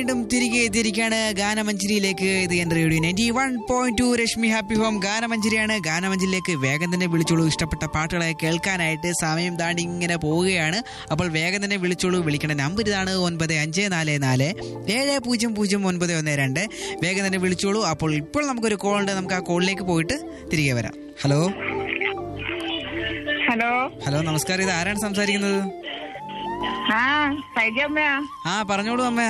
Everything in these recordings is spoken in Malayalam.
വീണ്ടും തിരികെ എത്തിയിരിക്കുകയാണ് ഗാനമഞ്ചരിയിലേക്ക് ഇത് എന്റെ radio ninety one point two Rashmi happy home ഗാനമഞ്ചരിയാണ് ഗാനമഞ്ചരിയിലേക്ക് വേഗം തന്നെ വിളിച്ചോളൂ ഇഷ്ടപ്പെട്ട പാട്ടുകളെ കേൾക്കാനായിട്ട് സമയം താണ്ടി ഇങ്ങനെ പോവുകയാണ് അപ്പോൾ വേഗം തന്നെ വിളിച്ചോളൂ വിളിക്കേണ്ട നമ്പർ ഇതാണ് ഒൻപത് അഞ്ച് നാല് നാല് ഏഴ് പൂജ്യം പൂജ്യം ഒൻപത് ഒന്ന് രണ്ട് വേഗം തന്നെ വിളിച്ചോളൂ അപ്പോൾ ഇപ്പോൾ നമുക്കൊരു കോൾ ഉണ്ട് നമുക്ക് ആ കോളിലേക്ക് പോയിട്ട് തിരികെ വരാം ഹലോ ഹലോ ഹലോ നമസ്കാരം ഇത് ആരാണ് സംസാരിക്കുന്നത് ആ സൈജമ്മയാ ആ പറഞ്ഞോളൂ അമ്മേ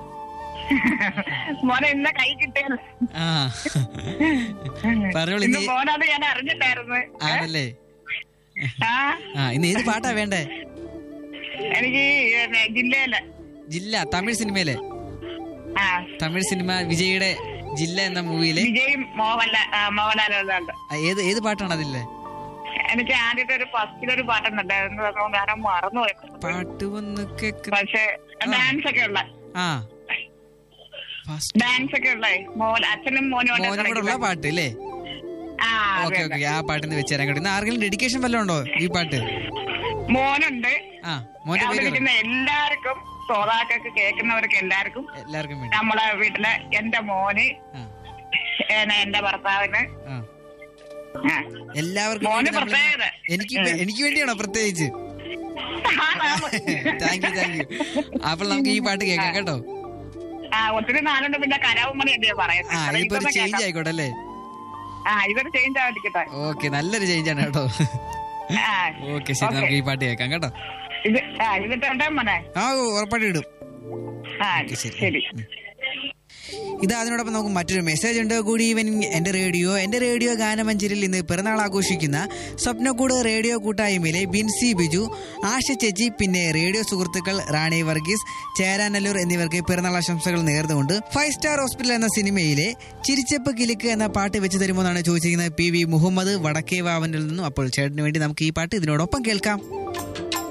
മോനെ ഇന്ന കൈ കിട്ടിയത് ആ പറഞ്ഞോളൂ ഇന്ന് ഇന്ന് മോനാന്ന് ഞാൻ അറിഞ്ഞിട്ടായിരുന്നു ആണല്ലേ ആ ആ ഇന്ന് ഏത് പാട്ടാ വേണ്ടേ എനിക്ക് പിന്നെ ജില്ലയില് ജില്ല തമിഴ് സിനിമയിലെ ആ തമിഴ് സിനിമ വിജയുടെ ജില്ല എന്ന മൂവിയിലെ വിജയും മോഹൻലാൽ ആ, മോഹൻലാലുണ്ട് ആ, ഏത് ഏത് പാട്ടാണ് അതില്ലേ എനിക്ക് ആദ്യത്തെ ഒരു ഫസ്റ്റിലൊരു പാട്ടുണ്ടായിരുന്നു അതുകൊണ്ട് ഞാൻ മറന്നുപോയി പാട്ട് വന്ന് കേക്ക് പക്ഷെ ഡാൻസ് ഒക്കെ ഉള്ള ആ ഫസ്റ്റ് ഡാൻസ് ഒക്കെ ഉള്ള മോൻ അച്ഛനും മോനും ഉണ്ട് മോനും കൂടെ ഉള്ള പാട്ട് അല്ലേ ആ ഓക്കെ അതെ, ഓക്കെ ആ പാട്ടിന്ന് വെച്ചുതരാൻ കേട്ടോ ഇന്ന് ആർക്കെങ്കിലും ഡെഡിക്കേഷൻ വല്ലതും ഉണ്ടോ ഈ പാട്ട് മോനുണ്ട് ആ മോന്റെ അവിടെ പേര് പറ. ഇരിക്കുന്ന എല്ലാവർക്കും ശ്രോതാക്കൾക്ക് കേൾക്കുന്നവർക്ക് എല്ലാവർക്കും എല്ലാവർക്കും വേണ്ടി നമ്മളെ വീട്ടിലെ എന്റെ മോന് ആ ഏന എന്റെ ഭർത്താവിന് ആ ആ. എല്ലാവർക്കും മോന് വേണ്ടി നമ്മള് പ്രത്യേകത. എനിക്ക് വേ- എനിക്ക് വേണ്ടിയാണോ പ്രത്യേകിച്ച് ആണാണ്. താങ്ക് യു താങ്ക് യു അപ്പോൾ നമുക്ക് ഈ പാട്ട് കേൾക്കാം കേട്ടോ ആ ഒത്തിരി നാളുണ്ട് പിന്നെ കരാവുമണി എന്തെയാ ആ പറയുന്നത് ഇതിപ്പോ ഒരു ചേഞ്ച് ആയിക്കോട്ടെ അല്ലേ ആ ഇതൊരു ചേഞ്ച് ആയിരിക്കട്ടെ ഓക്കെ നല്ലൊരു ചേഞ്ച് ആണ് കേട്ടോ ആ ഓക്കെ ശരി നമുക്ക് ഈ പാട്ട് കേൾക്കാം കേട്ടോ ഇത് ആ ഇതിട്ടെ മോനെ ആ ഉറപ്പായിട്ട് ഇടും ആ ഓക്കെ, ശരി. ശരി ഇത് അതിനോടൊപ്പം നമുക്ക് മറ്റൊരു മെസ്സേജ് ഉണ്ട് ഗുഡ് ഈവനിങ് എന്റെ റേഡിയോ എന്റെ റേഡിയോ ഗാനമഞ്ചരിൽ ഇന്ന് പിറന്നാൾ ആഘോഷിക്കുന്ന സ്വപ്നക്കൂട് റേഡിയോ കൂട്ടായ്മയിലെ ബിൻസി ബിജു ആശ ചേച്ചി പിന്നെ റേഡിയോ സുഹൃത്തുക്കൾ റാണി വർഗീസ് ചേരാനല്ലൂർ എന്നിവർക്ക് പിറന്നാൾ ആശംസകൾ നേർന്നുകൊണ്ട് ഫൈവ് സ്റ്റാർ ഹോസ്പിറ്റൽ എന്ന സിനിമയിലെ ചിരിച്ചപ്പ് കിലുക്ക് എന്ന പാട്ട് വെച്ച് തരുമോ എന്നാണ് ചോദിച്ചിരിക്കുന്നത് പി വി മുഹമ്മദ് വടക്കേവാവനിൽ നിന്നും അപ്പോൾ ചേട്ടന് വേണ്ടി നമുക്ക് ഈ പാട്ട് ഇതിനോടൊപ്പം കേൾക്കാം